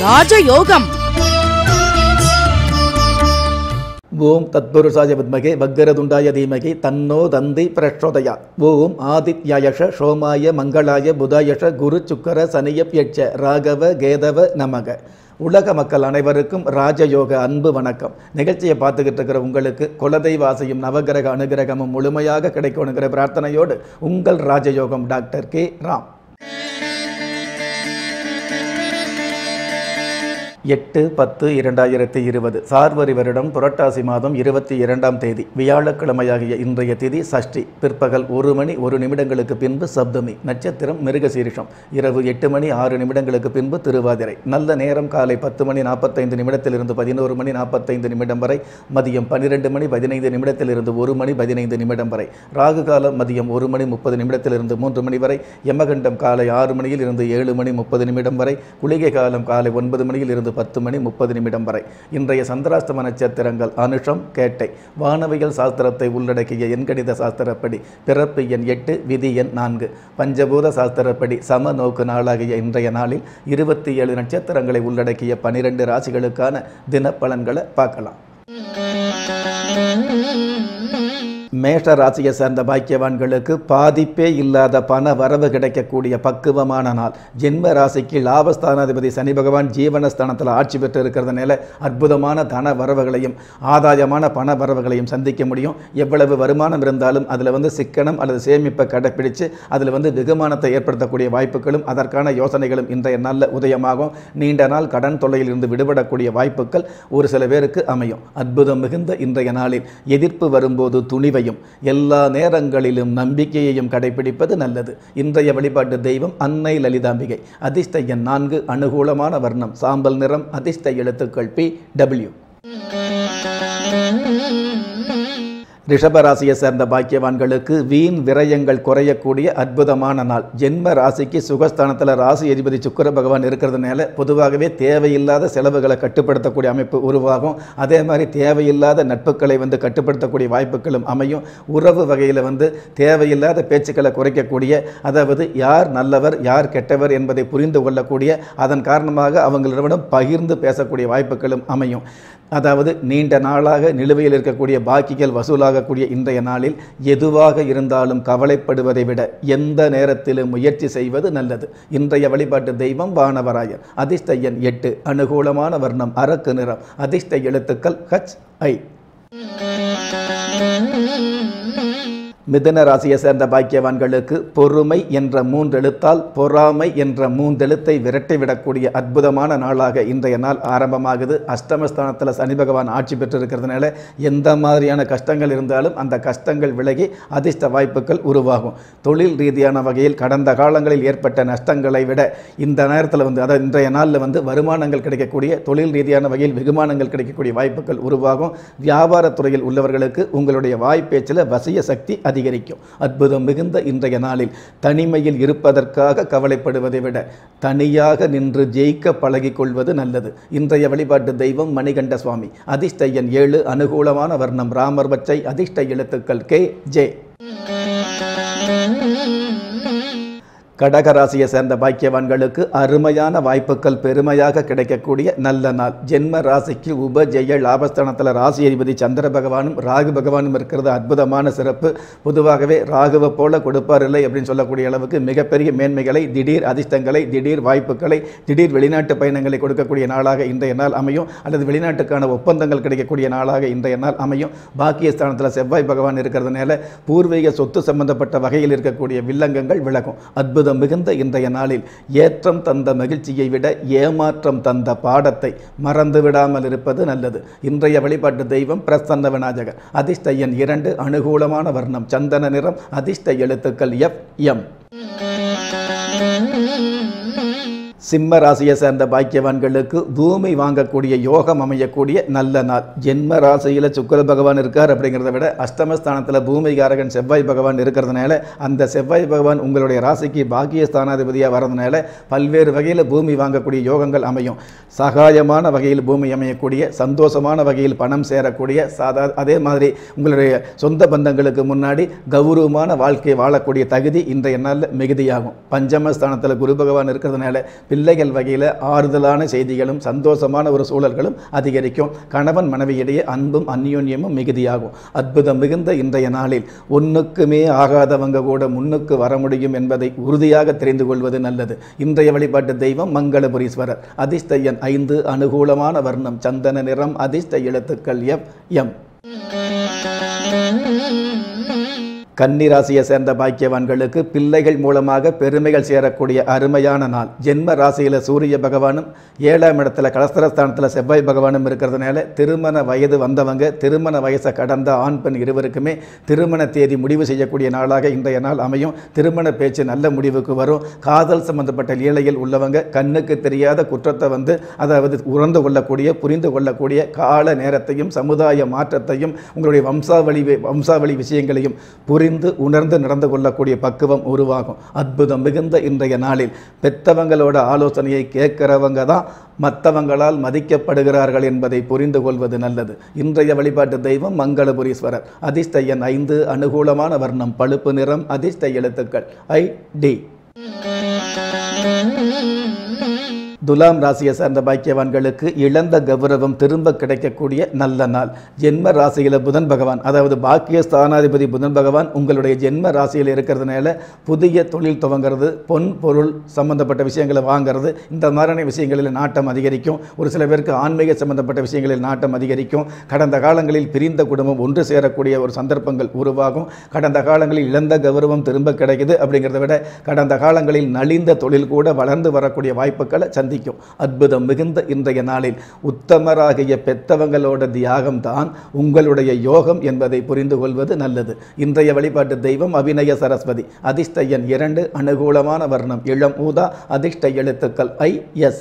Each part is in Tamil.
ராஜயோகம் ஓம் தத்புருஷாய வித்மகே வக்கரதுண்டாய தீமகி தன்னோ தந்தி பிரச்சோதயா ஓம் ஆதித்யாயஷ சோமாய மங்களாய புதாயஷ குரு சுக்கர சனியப்யட்ச ராகவ கேதவ நமக உலக மக்கள் அனைவருக்கும் ராஜயோக அன்பு வணக்கம் நிகழ்ச்சியை பார்த்துக்கிட்டு இருக்கிற உங்களுக்கு குலதெய்வாசையும் நவகிரக அனுகிரகமும் முழுமையாக கிடைக்கணுங்கிற பிரார்த்தனையோடு உங்கள் ராஜயோகம் டாக்டர் கே ராம் எட்டு பத்து இரண்டாயிரத்தி இருபது சார்வரி வருடம் புரட்டாசி மாதம் இருபத்தி இரண்டாம் தேதி வியாழக்கிழமையாகிய இன்றைய திதி சஷ்டி பிற்பகல் ஒரு மணி ஒரு நிமிடங்களுக்கு பின்பு சப்தமி நட்சத்திரம் மிருகசீரிஷம் இரவு எட்டு மணி ஆறு நிமிடங்களுக்கு பின்பு திருவாதிரை நல்ல நேரம் காலை பத்து மணி நாற்பத்தைந்து நிமிடத்திலிருந்து பதினோரு மணி நாற்பத்தைந்து நிமிடம் வரை மதியம் பன்னிரெண்டு மணி பதினைந்து நிமிடத்திலிருந்து ஒரு மணி பதினைந்து நிமிடம் வரை ராகு காலம் மதியம் ஒரு மணி முப்பது நிமிடத்திலிருந்து மூன்று மணி வரை யமகண்டம் காலை ஆறு மணியில் இருந்து ஏழு மணி முப்பது நிமிடம் வரை குளிகை காலம் காலை ஒன்பது மணியில் இருந்து பத்து மணி முப்பது நிமிடம் வரை இன்றைய சந்திராஷ்டம நட்சத்திரங்கள் அனுஷம் கேட்டை வானவியல் சாஸ்திரத்தை உள்ளடக்கிய எண்கணித சாஸ்திரப்படி பிறப்பு எண் எட்டு விதி எண் நான்கு பஞ்சபூத சாஸ்திரப்படி சம நோக்கு நாளாகிய இன்றைய நாளில் இருபத்தி ஏழு நட்சத்திரங்களை உள்ளடக்கிய பனிரெண்டு ராசிகளுக்கான தினப்பலன்களை பார்க்கலாம் மேஷ ராசியை சேர்ந்த பாக்கியவான்களுக்கு பாதிப்பே இல்லாத பண வரவு கிடைக்கக்கூடிய பக்குவமான நாள் ஜென்ம ராசிக்கு லாபஸ்தானாதிபதி சனி பகவான் ஜீவனஸ்தானத்தில் ஆட்சி பெற்று இருக்கிறதுனால அற்புதமான தன வரவுகளையும் ஆதாயமான பண வரவுகளையும் சந்திக்க முடியும் எவ்வளவு வருமானம் இருந்தாலும் அதில் வந்து சிக்கனம் அல்லது சேமிப்பை கடைப்பிடித்து அதில் வந்து வெகுமானத்தை ஏற்படுத்தக்கூடிய வாய்ப்புகளும் அதற்கான யோசனைகளும் இன்றைய நல்ல உதயமாகும் நீண்ட நாள் கடன் தொல்லையில் இருந்து விடுபடக்கூடிய வாய்ப்புகள் ஒரு சில பேருக்கு அமையும் அற்புதம் மிகுந்த இன்றைய நாளில் எதிர்ப்பு வரும்போது துணிவையும் எல்லா நேரங்களிலும் நம்பிக்கையையும் கடைபிடிப்பது நல்லது இன்றைய வழிபாட்டு தெய்வம் அன்னை லலிதாம்பிகை அதிர்ஷ்ட எண் நான்கு அனுகூலமான வர்ணம் சாம்பல் நிறம் அதிர்ஷ்ட எழுத்துக்கள் பி டபிள்யூ ரிஷபராசியை சேர்ந்த பாக்கியவான்களுக்கு வீண் விரயங்கள் குறையக்கூடிய அற்புதமான நாள் ஜென்ம ராசிக்கு சுகஸ்தானத்தில் ராசி அதிபதி சுக்கர பகவான் இருக்கிறதுனால பொதுவாகவே தேவையில்லாத செலவுகளை கட்டுப்படுத்தக்கூடிய அமைப்பு உருவாகும் அதே மாதிரி தேவையில்லாத நட்புகளை வந்து கட்டுப்படுத்தக்கூடிய வாய்ப்புகளும் அமையும் உறவு வகையில் வந்து தேவையில்லாத பேச்சுக்களை குறைக்கக்கூடிய அதாவது யார் நல்லவர் யார் கெட்டவர் என்பதை புரிந்து கொள்ளக்கூடிய அதன் காரணமாக அவங்களிடம் பகிர்ந்து பேசக்கூடிய வாய்ப்புகளும் அமையும் அதாவது நீண்ட நாளாக நிலுவையில் இருக்கக்கூடிய பாக்கிகள் வசூலாகக்கூடிய இன்றைய நாளில் எதுவாக இருந்தாலும் கவலைப்படுவதை விட எந்த நேரத்திலும் முயற்சி செய்வது நல்லது இன்றைய வழிபாட்டு தெய்வம் வானவராயர் அதிர்ஷ்ட எண் எட்டு அனுகூலமான வர்ணம் அரக்கு நிறம் அதிர்ஷ்ட எழுத்துக்கள் ஹச் ஐ மிதன ராசியை சேர்ந்த பாக்கியவான்களுக்கு பொறுமை என்ற மூன்றெழுத்தால் பொறாமை என்ற மூன்றெழுத்தை விரட்டிவிடக்கூடிய அற்புதமான நாளாக இன்றைய நாள் ஆரம்பமாகுது அஷ்டமஸ்தானத்தில் சனி பகவான் ஆட்சி பெற்றிருக்கிறதுனால எந்த மாதிரியான கஷ்டங்கள் இருந்தாலும் அந்த கஷ்டங்கள் விலகி அதிர்ஷ்ட வாய்ப்புகள் உருவாகும் தொழில் ரீதியான வகையில் கடந்த காலங்களில் ஏற்பட்ட நஷ்டங்களை விட இந்த நேரத்தில் வந்து அதாவது இன்றைய நாளில் வந்து வருமானங்கள் கிடைக்கக்கூடிய தொழில் ரீதியான வகையில் வெகுமானங்கள் கிடைக்கக்கூடிய வாய்ப்புகள் உருவாகும் வியாபாரத்துறையில் உள்ளவர்களுக்கு உங்களுடைய வாய்ப்பேச்சில் வசிய சக்தி அதிகரிக்கும் அற்புதம் மிகுந்த இன்றைய நாளில் தனிமையில் இருப்பதற்காக கவலைப்படுவதை விட தனியாக நின்று ஜெயிக்க பழகிக் கொள்வது நல்லது இன்றைய வழிபாட்டு தெய்வம் மணிகண்ட சுவாமி அதிர்ஷ்ட எண் ஏழு அனுகூலமான வர்ணம் ராமர் பச்சை அதிர்ஷ்ட எழுத்துக்கள் கே ஜே கடகராசியை சேர்ந்த பாக்கியவான்களுக்கு அருமையான வாய்ப்புகள் பெருமையாக கிடைக்கக்கூடிய நல்ல நாள் ஜென்ம ராசிக்கு உபஜெய லாபஸ்தானத்தில் ராசி அதிபதி சந்திர பகவானும் ராகு பகவானும் இருக்கிறது அற்புதமான சிறப்பு பொதுவாகவே ராகுவை போல கொடுப்பார் இல்லை அப்படின்னு சொல்லக்கூடிய அளவுக்கு மிகப்பெரிய மேன்மைகளை திடீர் அதிர்ஷ்டங்களை திடீர் வாய்ப்புகளை திடீர் வெளிநாட்டு பயணங்களை கொடுக்கக்கூடிய நாளாக இன்றைய நாள் அமையும் அல்லது வெளிநாட்டுக்கான ஒப்பந்தங்கள் கிடைக்கக்கூடிய நாளாக இன்றைய நாள் அமையும் பாக்கியஸ்தானத்தில் செவ்வாய் பகவான் இருக்கிறதுனால பூர்வீக சொத்து சம்பந்தப்பட்ட வகையில் இருக்கக்கூடிய வில்லங்கங்கள் விலகும் அற்புதம் அற்புதம் மிகுந்த இன்றைய நாளில் ஏற்றம் தந்த மகிழ்ச்சியை விட ஏமாற்றம் தந்த பாடத்தை மறந்து விடாமல் இருப்பது நல்லது இன்றைய வழிபாட்டு தெய்வம் பிரசன்ன விநாயகர் அதிர்ஷ்ட எண் இரண்டு அனுகூலமான வர்ணம் சந்தன நிறம் அதிர்ஷ்ட எழுத்துக்கள் எஃப் எம் சிம்ம ராசியை சேர்ந்த பாக்கியவான்களுக்கு பூமி வாங்கக்கூடிய யோகம் அமையக்கூடிய நல்ல நாள் ஜென்ம ராசியில் சுக்கர பகவான் இருக்கார் அப்படிங்கிறத விட அஷ்டமஸ்தானத்தில் பூமிகாரகன் செவ்வாய் பகவான் இருக்கிறதுனால அந்த செவ்வாய் பகவான் உங்களுடைய ராசிக்கு பாக்கிய ஸ்தானாதிபதியாக வரதுனால பல்வேறு வகையில் பூமி வாங்கக்கூடிய யோகங்கள் அமையும் சகாயமான வகையில் பூமி அமையக்கூடிய சந்தோஷமான வகையில் பணம் சேரக்கூடிய சாதா அதே மாதிரி உங்களுடைய சொந்த பந்தங்களுக்கு முன்னாடி கௌரவமான வாழ்க்கையை வாழக்கூடிய தகுதி இன்றைய நாளில் மிகுதியாகும் பஞ்சமஸ்தானத்தில் குரு பகவான் இருக்கிறதுனால பிள்ளைகள் வகையில் ஆறுதலான செய்திகளும் சந்தோஷமான ஒரு சூழல்களும் அதிகரிக்கும் கணவன் மனைவியிடையே அன்பும் அந்யோன்யமும் மிகுதியாகும் அற்புதம் மிகுந்த இன்றைய நாளில் ஒன்றுக்குமே ஆகாதவங்க கூட முன்னுக்கு வர முடியும் என்பதை உறுதியாக தெரிந்து கொள்வது நல்லது இன்றைய வழிபாட்டு தெய்வம் மங்களபுரீஸ்வரர் அதிர்ஷ்ட எண் ஐந்து அனுகூலமான வர்ணம் சந்தன நிறம் அதிர்ஷ்ட எழுத்துக்கள் எஃப் எம் கன்னிராசியை சேர்ந்த பாக்கியவான்களுக்கு பிள்ளைகள் மூலமாக பெருமைகள் சேரக்கூடிய அருமையான நாள் ஜென்ம ராசியில் சூரிய பகவானும் ஏழாம் இடத்துல கலஸ்தரஸ்தானத்தில் செவ்வாய் பகவானும் இருக்கிறதுனால திருமண வயது வந்தவங்க திருமண வயசை கடந்த ஆண் பெண் இருவருக்குமே திருமண தேதி முடிவு செய்யக்கூடிய நாளாக இன்றைய நாள் அமையும் திருமண பேச்சு நல்ல முடிவுக்கு வரும் காதல் சம்பந்தப்பட்ட லீலையில் உள்ளவங்க கண்ணுக்கு தெரியாத குற்றத்தை வந்து அதாவது உணர்ந்து கொள்ளக்கூடிய புரிந்து கொள்ளக்கூடிய கால நேரத்தையும் சமுதாய மாற்றத்தையும் உங்களுடைய வம்சாவளி வம்சாவளி விஷயங்களையும் புரிந்து உணர்ந்து நடந்து கொள்ளக்கூடிய பக்குவம் உருவாகும் அற்புதம் மிகுந்த இன்றைய நாளில் பெத்தவங்களோட ஆலோசனையை கேட்கிறவங்க தான் மற்றவங்களால் மதிக்கப்படுகிறார்கள் என்பதை புரிந்து கொள்வது நல்லது இன்றைய வழிபாட்டு தெய்வம் மங்களபுரீஸ்வரர் அதிர்ஷ்ட எண் ஐந்து அனுகூலமான வர்ணம் பழுப்பு நிறம் அதிர்ஷ்ட எழுத்துக்கள் ஐ டி துலாம் ராசியை சேர்ந்த பாக்கியவான்களுக்கு இழந்த கௌரவம் திரும்ப கிடைக்கக்கூடிய நல்ல நாள் ஜென்ம ராசியில் புதன் பகவான் அதாவது பாக்கிய ஸ்தானாதிபதி புதன் பகவான் உங்களுடைய ஜென்ம ராசியில் இருக்கிறதுனால புதிய தொழில் துவங்கிறது பொன் பொருள் சம்பந்தப்பட்ட விஷயங்களை வாங்குறது இந்த மாதிரியான விஷயங்களில் நாட்டம் அதிகரிக்கும் ஒரு சில பேருக்கு ஆன்மீக சம்பந்தப்பட்ட விஷயங்களில் நாட்டம் அதிகரிக்கும் கடந்த காலங்களில் பிரிந்த குடும்பம் ஒன்று சேரக்கூடிய ஒரு சந்தர்ப்பங்கள் உருவாகும் கடந்த காலங்களில் இழந்த கௌரவம் திரும்ப கிடைக்குது அப்படிங்கிறத விட கடந்த காலங்களில் நலிந்த தொழில் கூட வளர்ந்து வரக்கூடிய வாய்ப்புகளை சந்திக்கும் அற்புதம் மிகுந்த இன்றைய நாளில் உத்தமராகிய பெத்தவங்களோட தியாகம் தான் உங்களுடைய யோகம் என்பதை புரிந்து கொள்வது நல்லது இன்றைய வழிபாட்டு தெய்வம் அபிநய சரஸ்வதி அதிர்ஷ்ட எண் இரண்டு அனுகூலமான வர்ணம் இளம் ஊதா அதிர்ஷ்ட எழுத்துக்கள் ஐ எஸ்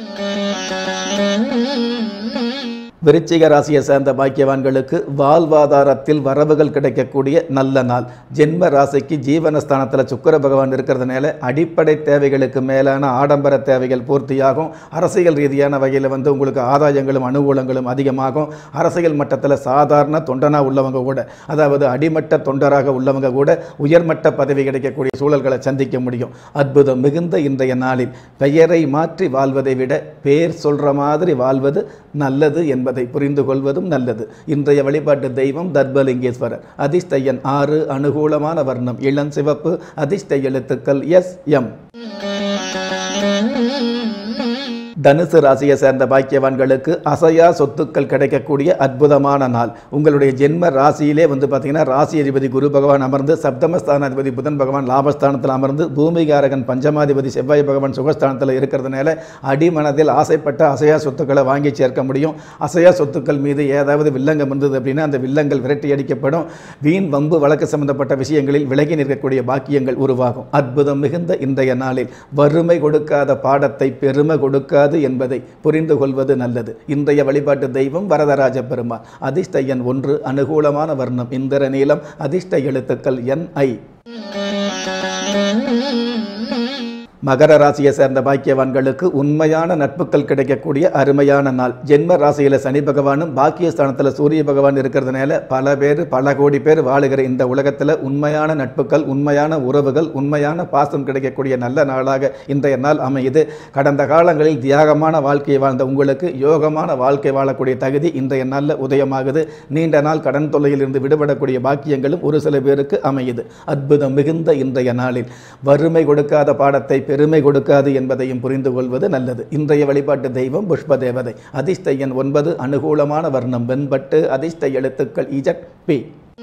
விருச்சிக ராசியை சேர்ந்த பாக்கியவான்களுக்கு வாழ்வாதாரத்தில் வரவுகள் கிடைக்கக்கூடிய நல்ல நாள் ஜென்ம ராசிக்கு ஜீவனஸ்தானத்தில் சுக்கர பகவான் இருக்கிறதுனால அடிப்படை தேவைகளுக்கு மேலான ஆடம்பர தேவைகள் பூர்த்தியாகும் அரசியல் ரீதியான வகையில் வந்து உங்களுக்கு ஆதாயங்களும் அனுகூலங்களும் அதிகமாகும் அரசியல் மட்டத்தில் சாதாரண தொண்டனாக உள்ளவங்க கூட அதாவது அடிமட்ட தொண்டராக உள்ளவங்க கூட உயர்மட்ட பதவி கிடைக்கக்கூடிய சூழல்களை சந்திக்க முடியும் அற்புதம் மிகுந்த இன்றைய நாளில் பெயரை மாற்றி வாழ்வதை விட பேர் சொல்கிற மாதிரி வாழ்வது நல்லது என்பதை புரிந்து கொள்வதும் நல்லது இன்றைய வழிபாட்டு தெய்வம் தர்பலிங்கேஸ்வரர் அதிர்ஷ்ட எண் ஆறு அனுகூலமான வர்ணம் இளம் சிவப்பு அதிர்ஷ்ட எழுத்துக்கள் எஸ் எம் தனுசு ராசியை சேர்ந்த பாக்கியவான்களுக்கு அசையா சொத்துக்கள் கிடைக்கக்கூடிய அற்புதமான நாள் உங்களுடைய ஜென்ம ராசியிலே வந்து பார்த்தீங்கன்னா ராசி அதிபதி குரு பகவான் அமர்ந்து சப்தமஸ்தானாதிபதி புதன் பகவான் லாபஸ்தானத்தில் அமர்ந்து பூமிகாரகன் பஞ்சமாதிபதி செவ்வாய் பகவான் சுகஸ்தானத்தில் இருக்கிறதுனால அடிமனதில் ஆசைப்பட்ட அசையா சொத்துக்களை வாங்கி சேர்க்க முடியும் அசையா சொத்துக்கள் மீது ஏதாவது வில்லங்கம் இருந்தது அப்படின்னா அந்த வில்லங்கள் விரட்டி அடிக்கப்படும் வீண் வம்பு வழக்கு சம்பந்தப்பட்ட விஷயங்களில் விலகி நிற்கக்கூடிய பாக்கியங்கள் உருவாகும் அற்புதம் மிகுந்த இன்றைய நாளில் வறுமை கொடுக்காத பாடத்தை பெருமை கொடுக்காது என்பதை புரிந்து கொள்வது நல்லது இன்றைய வழிபாட்டு தெய்வம் வரதராஜ பெருமாள் அதிர்ஷ்ட எண் ஒன்று அனுகூலமான வர்ணம் இந்திர நீளம் அதிர்ஷ்ட எழுத்துக்கள் என் ஐ மகர ராசியை சேர்ந்த பாக்கியவான்களுக்கு உண்மையான நட்புகள் கிடைக்கக்கூடிய அருமையான நாள் ஜென்ம ராசியில் சனி பகவானும் பாக்கியஸ்தானத்தில் சூரிய பகவான் இருக்கிறதுனால பல பேர் பல கோடி பேர் வாழுகிற இந்த உலகத்தில் உண்மையான நட்புகள் உண்மையான உறவுகள் உண்மையான பாசம் கிடைக்கக்கூடிய நல்ல நாளாக இன்றைய நாள் அமையுது கடந்த காலங்களில் தியாகமான வாழ்க்கையை வாழ்ந்த உங்களுக்கு யோகமான வாழ்க்கை வாழக்கூடிய தகுதி இன்றைய நாளில் உதயமாகுது நீண்ட நாள் கடன் தொல்லையில் இருந்து விடுபடக்கூடிய பாக்கியங்களும் ஒரு சில பேருக்கு அமையுது அற்புதம் மிகுந்த இன்றைய நாளில் வறுமை கொடுக்காத பாடத்தை பெருமை கொடுக்காது என்பதையும் புரிந்து கொள்வது நல்லது இன்றைய வழிபாட்டு தெய்வம் புஷ்ப தேவதை அதிர்ஷ்ட எண் ஒன்பது அனுகூலமான வர்ணம் வெண்பட்டு அதிர்ஷ்ட எழுத்துக்கள் இஜட் பி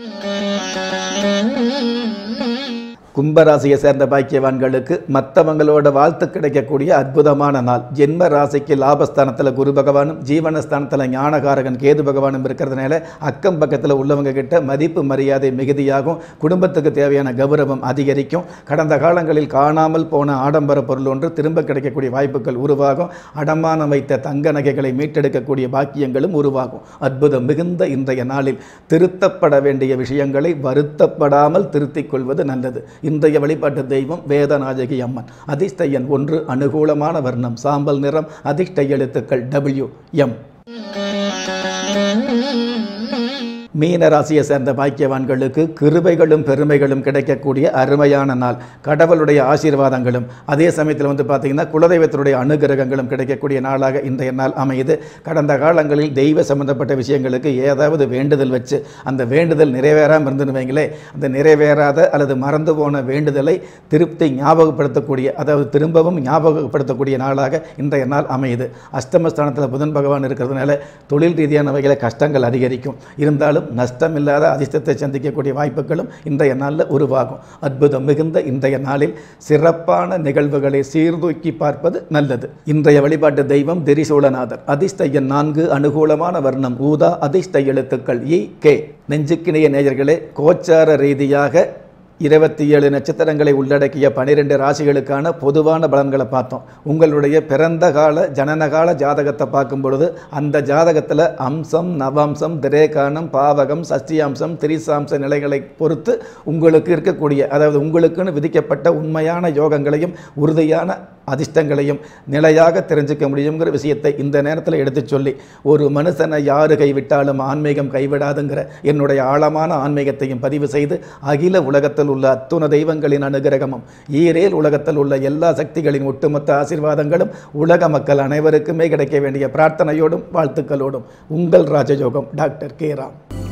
கும்பராசியை சேர்ந்த பாக்கியவான்களுக்கு மற்றவங்களோட வாழ்த்து கிடைக்கக்கூடிய அற்புதமான நாள் ஜென்ம ராசிக்கு லாபஸ்தானத்தில் குரு பகவானும் ஜீவனஸ்தானத்தில் ஞானகாரகன் கேது பகவானும் இருக்கிறதுனால அக்கம் பக்கத்தில் உள்ளவங்க கிட்ட மதிப்பு மரியாதை மிகுதியாகும் குடும்பத்துக்கு தேவையான கௌரவம் அதிகரிக்கும் கடந்த காலங்களில் காணாமல் போன ஆடம்பர பொருள் ஒன்று திரும்ப கிடைக்கக்கூடிய வாய்ப்புகள் உருவாகும் அடமானம் வைத்த தங்க நகைகளை மீட்டெடுக்கக்கூடிய பாக்கியங்களும் உருவாகும் அற்புதம் மிகுந்த இன்றைய நாளில் திருத்தப்பட வேண்டிய விஷயங்களை வருத்தப்படாமல் திருத்திக் கொள்வது நல்லது இன்றைய வழிபாட்டு தெய்வம் வேதநாயகி அம்மன் அதிர்ஷ்ட எண் ஒன்று அனுகூலமான வர்ணம் சாம்பல் நிறம் அதிர்ஷ்ட எழுத்துக்கள் டபிள்யூ எம் மீன ராசியை சேர்ந்த பாக்கியவான்களுக்கு கிருபைகளும் பெருமைகளும் கிடைக்கக்கூடிய அருமையான நாள் கடவுளுடைய ஆசீர்வாதங்களும் அதே சமயத்தில் வந்து பார்த்தீங்கன்னா குலதெய்வத்தினுடைய அனுகிரகங்களும் கிடைக்கக்கூடிய நாளாக இன்றைய நாள் அமையுது கடந்த காலங்களில் தெய்வ சம்பந்தப்பட்ட விஷயங்களுக்கு ஏதாவது வேண்டுதல் வச்சு அந்த வேண்டுதல் நிறைவேறாமல் இருந்துன்னு வைங்களே அந்த நிறைவேறாத அல்லது மறந்து போன வேண்டுதலை திருப்தி ஞாபகப்படுத்தக்கூடிய அதாவது திரும்பவும் ஞாபகப்படுத்தக்கூடிய நாளாக இன்றைய நாள் அமையுது அஷ்டமஸ்தானத்தில் புதன் பகவான் இருக்கிறதுனால தொழில் ரீதியான வகையில் கஷ்டங்கள் அதிகரிக்கும் இருந்தாலும் நஷ்டம் இல்லாத அதிர்ஷ்டத்தை சந்திக்கக்கூடிய வாய்ப்புகளும் இன்றைய நாளில் உருவாகும் அற்புதம் மிகுந்த இன்றைய நாளில் சிறப்பான நிகழ்வுகளை சீர்தூக்கி பார்ப்பது நல்லது இன்றைய வழிபாட்டு தெய்வம் திரிசூலநாதர் அதிர்ஷ்ட எண் நான்கு அனுகூலமான வர்ணம் ஊதா அதிர்ஷ்ட எழுத்துக்கள் இ கே நெஞ்சுக்கிணைய நேயர்களே கோச்சார ரீதியாக இருபத்தி ஏழு நட்சத்திரங்களை உள்ளடக்கிய பனிரெண்டு ராசிகளுக்கான பொதுவான பலன்களை பார்த்தோம் உங்களுடைய பிறந்த கால ஜனனகால ஜாதகத்தை பார்க்கும் பொழுது அந்த ஜாதகத்தில் அம்சம் நவம்சம் திரேகானம் பாவகம் சஷ்டியாம்சம் திரிசாம்ச நிலைகளை பொறுத்து உங்களுக்கு இருக்கக்கூடிய அதாவது உங்களுக்குன்னு விதிக்கப்பட்ட உண்மையான யோகங்களையும் உறுதியான அதிர்ஷ்டங்களையும் நிலையாக தெரிஞ்சுக்க முடியுங்கிற விஷயத்தை இந்த நேரத்தில் எடுத்துச் சொல்லி ஒரு மனுஷனை யாரு கைவிட்டாலும் ஆன்மீகம் கைவிடாதுங்கிற என்னுடைய ஆழமான ஆன்மீகத்தையும் பதிவு செய்து அகில உலகத்தில் உள்ள அத்துண தெய்வங்களின் அனுகிரகமும் ஈரேல் உலகத்தில் உள்ள எல்லா சக்திகளின் ஒட்டுமொத்த ஆசீர்வாதங்களும் உலக மக்கள் அனைவருக்குமே கிடைக்க வேண்டிய பிரார்த்தனையோடும் வாழ்த்துக்களோடும் உங்கள் ராஜயோகம் டாக்டர் கே ராம்